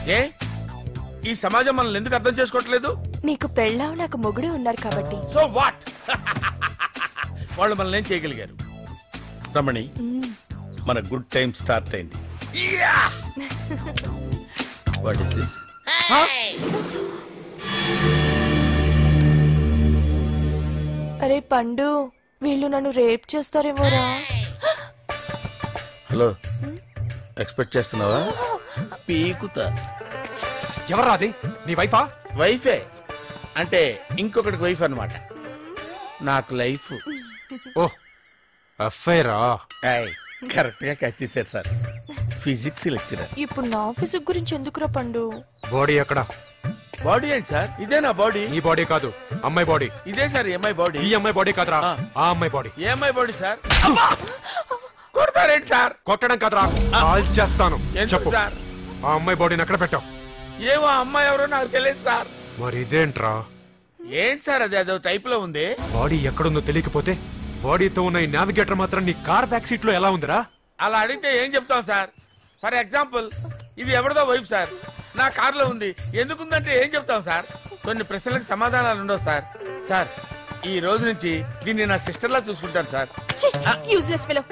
ఏ ఈ సమాజం మనల్ని ఎందుకు అర్థం చేసుకోవట్లేదు నీకు పెళ్ళావు నాకు మొగుడు ఉన్నారు కాబట్టి సో వాట్ వాళ్ళు మనల్ని ఏం చేయగలిగారు రమణి మన గుడ్ టైం స్టార్ట్ అయింది వాట్ ఇస్ దిస్ అరే పండు వీళ్ళు నన్ను రేప్ చేస్తారేమోరా హలో ఎక్స్పెక్ట్ చేస్తున్నావా పీకుతా ఎవర్రా అది నీ వైఫా వైఫే అంటే ఇంకొకటికి వైఫ్ అన్నమాట నాకు లైఫ్ ఓ అఫైరా కరెక్ట్ గా క్యాచ్ చేశారు సార్ ఫిజిక్స్ లెక్చరర్ ఇప్పుడు నా ఫిజిక్ గురించి ఎందుకురా పండు బాడీ ఎక్కడ బాడీ ఏంటి సార్ ఇదే నా బాడీ ఈ బాడీ కాదు అమ్మాయి బాడీ ఇదే సార్ ఎంఐ బాడీ ఈ అమ్మాయి బాడీ కాదురా ఆ. ఆ అమ్మాయి బాడీ ఏమై బాడీ సార్ కొడతారేంటి సార్ కొట్టడం కాదురా కాల్ చేస్తాను ఎందుకు చెప్పు సార్ ఆ అమ్మాయి బాడీని ఎక్కడ పెట్టావు ఏమో ఆ అమ్మాయి ఎవరో నాకు తెలియదు సార్ మరి ఇదేంట్రా ఏంటి సార్ అది అదో టైప్ లో ఉంది బాడీ ఎక్కడుందో తెలియకపోతే బాడీతో ఉన్న ఈ నావిగేటర్ మాత్రం నీ కార్ బ్యాక్ సీట్ లో ఎలా ఉందిరా అలా అడిగితే ఏం చెప్తాం సార్ ఫర్ ఎగ్జాంపుల్ ఇది ఎవరిదో వైఫ్ సార్ నా కార్లో ఉంది ఎందుకుందంటే ఏం చెప్తాం సార్ కొన్ని ప్రశ్నలకు సమాధానాలు ఉండవు సార్ సార్ ఈ రోజు నుంచి దీన్ని నా సిస్టర్ లా చూసుకుంటాను సార్ యూజ్లెస్ ఫెలో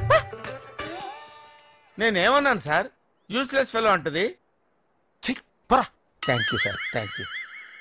నేనేమన్నాను సార్ యూస్లెస్ ఫెలో అంటది ఛీ, పోరా thank you sir thank you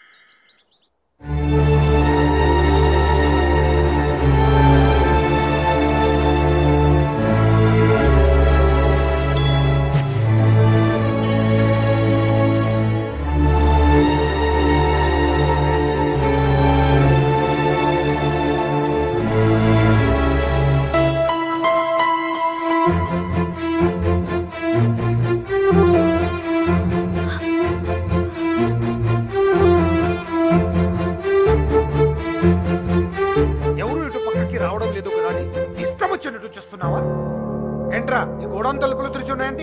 ఎవరు ఇటు పక్కకి రావడం లేదు కదా అని ఇష్టం వచ్చినట్టు చేస్తున్నావా ఏంట్రా ఈ గోడౌన్ తలుపులు తెరిచి ఉన్నాయండి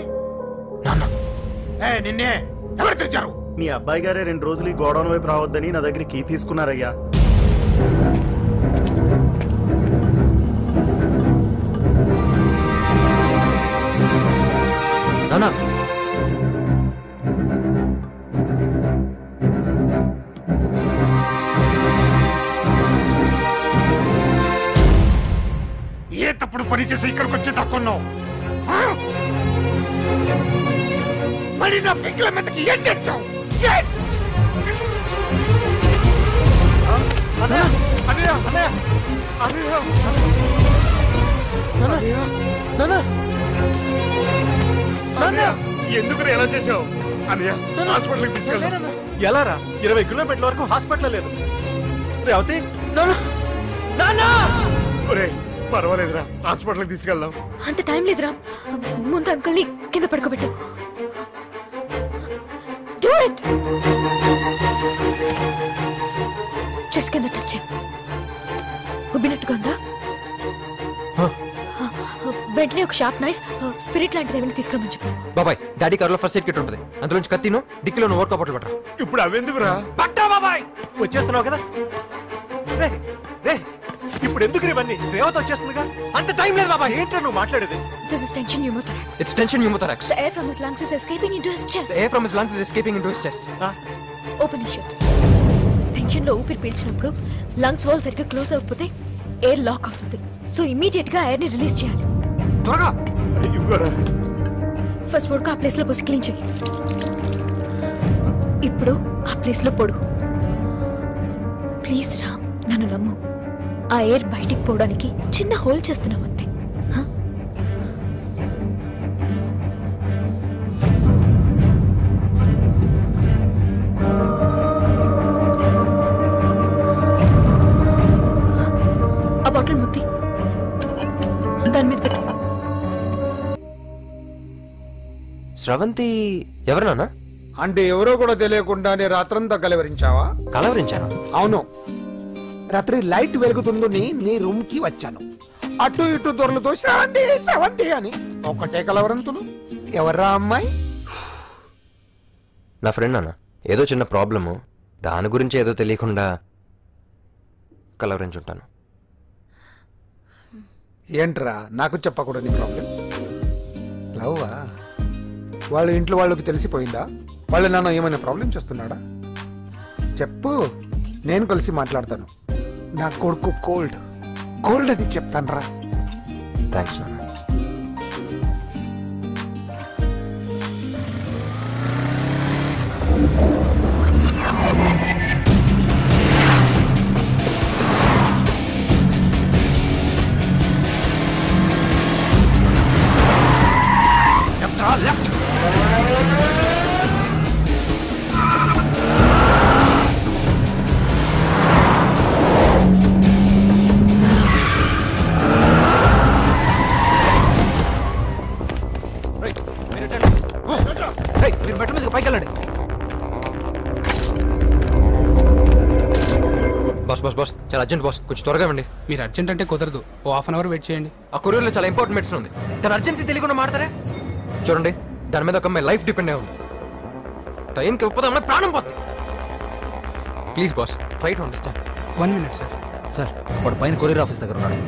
ఏ నిన్నే ఎవరు తెరిచారు మీ అబ్బాయి గారే రెండు రోజులు ఈ గోడౌన్ వైపు రావద్దని నా దగ్గర కీ తీసుకున్నారయ్యా నానా ఏ తప్పుడు పని చేసి ఇక్కడికి వచ్చి తక్కున్నావు మరి నా పిక్కల మీదకి ఏం తెచ్చావు Shit! అన్నయ్య, అన్నయ్య, అన్నయ్య, అన్నయ్య. అన్నయ్య, ఎందుకు ఎలా చేసావు అన్నయ్య హాస్పిటల్కి తీసుకెళ్తాను ఎలా రా ఇరవై కిలోమీటర్ల వరకు హాస్పిటల్ లేదు రేవతి ఒరే పర్వాలేదురా హాస్పిటల్కి తీసుకెళ్దాం అంత టైం లేదురా ముందు అంకుల్ని కింద పడుకోబెట్టు డూ ఇట్ చెస్ కింద టచ్ చేయి. ఉబ్బినట్టుగా ఉందా వెంటనే ఒక షార్ప్ నైఫ్ స్పిరిట్ లాంటిది ఏమైనా తీసుకురమని చెప్పు బాబాయ్ డాడీ కార్లో ఫస్ట్ ఎయిడ్ కిట్ ఉంటుంది అందులోంచి కత్తిను డిక్కీలో వర్క్ కప్పట్లు పట్టరా ఇప్పుడు అవెందుకురా పట్టా బాబాయ్ వచ్చేస్తున్నావు కదా రే రే ఇప్పుడు ఎందుకు రే ఇవన్నీ రేవతి వచ్చేస్తుందిగా అంత టైం లేదు బాబాయ్ ఏంట్రా నువ్వు మాట్లాడేది this is tension pneumothorax it's tension pneumothorax The air from his lungs is escaping into his chest. Air from his lungs is escaping into his chest open shut tension లో ఊపిరి పీల్చినప్పుడు లంగ్స్ వాల్ సరిగ్గా close అవ్వకపోతే air lock అవుతుంది so immediate గా air ని release చేయాలి త్వరగా ఇవ్వరా ఫస్ట్ వరకు ఆ ప్లేస్ లో పోసి క్లీన్ చేయి ఇప్పుడు ఆ ప్లేస్ లో పొడు ప్లీజ్ రామ్ నన్ను నమ్ము ఆ ఎయిర్ బయటికి పోవడానికి చిన్న హోల్ చేస్తున్నాం అంతే హ? ఆ బాటిల్ ముత్తి దాని మీద పెట్టు స్రవంతి ఎవరు నాన్న అంటే ఎవరో కూడా తెలియకుండానే రాత్రంతా కలవరించావా కలవరించాను అవును రాత్రి లైట్ వెలుగుతుందని నీ రూమ్ కి వచ్చాను అటు ఇటు దొరలతో శ్రవంతి శ్రవంతి అని ఒకటే కలవరంతులు ఎవర్రా అమ్మాయి నా ఫ్రెండ్ నాన్న ఏదో చిన్న ప్రాబ్లము దాని గురించి ఏదో తెలియకుండా కలవరించుంటాను ఏంట్రా నాకు చెప్పకూడదు నీ ప్రాబ్లం లవ్వా వాళ్ళ ఇంట్లో వాళ్ళకి తెలిసిపోయిందా వాళ్ళు నన్ను ఏమైనా ప్రాబ్లం చేస్తున్నాడా చెప్పు నేను కలిసి మాట్లాడతాను నా కొడుకు కోల్డ్ కోల్డ్ అని చెప్తాను రా థ్యాంక్స్ నాన్న లెఫ్ట్ రా లెఫ్ట్ మీరు బెట్ట మీద పైకి వెళ్ళండి బాస్ బాస్ బాస్ చాలా అర్జెంట్ బాస్ కొంచెం త్వరగా ఇవ్వండి మీరు అర్జెంట్ అంటే కుదరదు ఓ హాఫ్ అన్ అవర్ వెయిట్ చేయండి ఆ కొరియర్లో చాలా ఇంపార్టెంట్ మెడిసిన్ ఉంది తన అర్జెన్సీ తెలియకుండా మాడతారే చూడండి దాని మీద ఒక అమ్మాయి లైఫ్ డిపెండ్ అయి ఉంది టైంకి ఇవ్వకపోతే అమ్మాయి ప్రాణం పోతుంది please boss try to understand one minute sir sir వాడు పైన కొరియర్ ఆఫీస్ దగ్గర ఉన్నాడు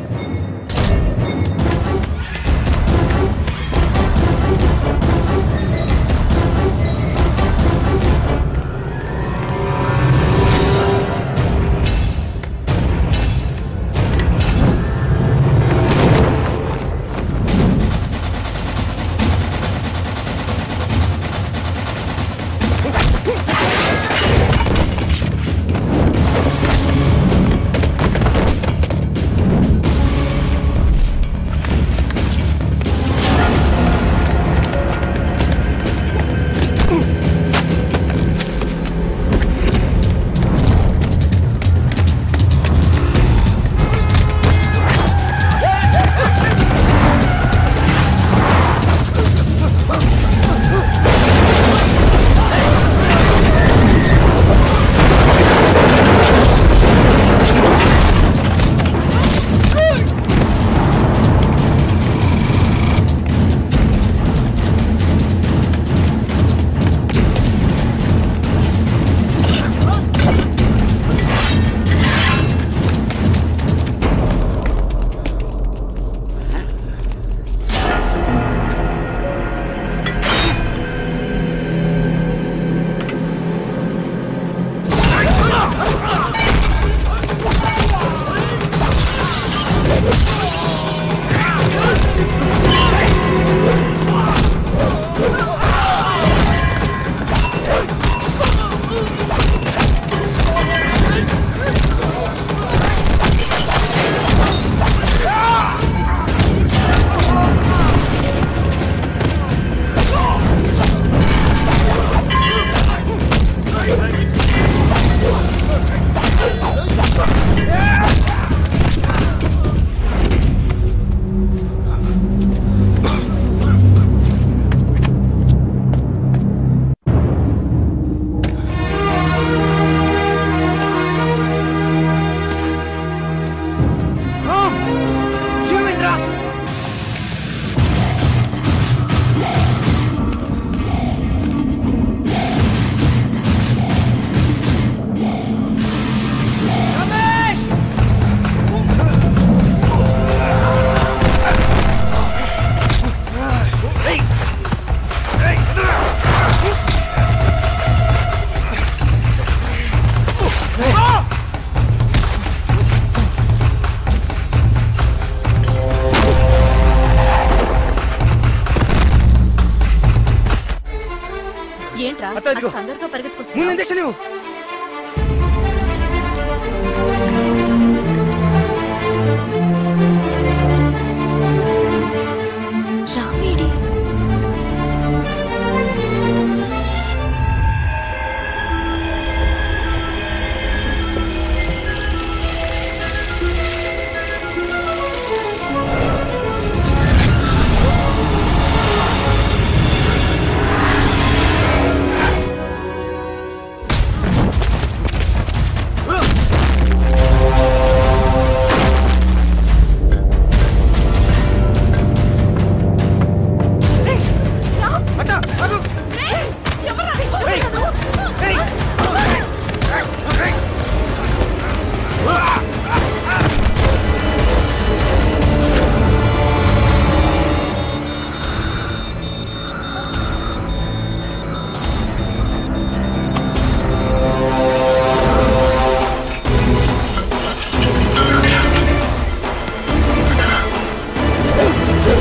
ఏంట్రా అత్త, ఇదిగో. అంత తొందరగా పరిగెత్తుకొస్తా ముందు ఇంజక్షన్ ఇవ్వు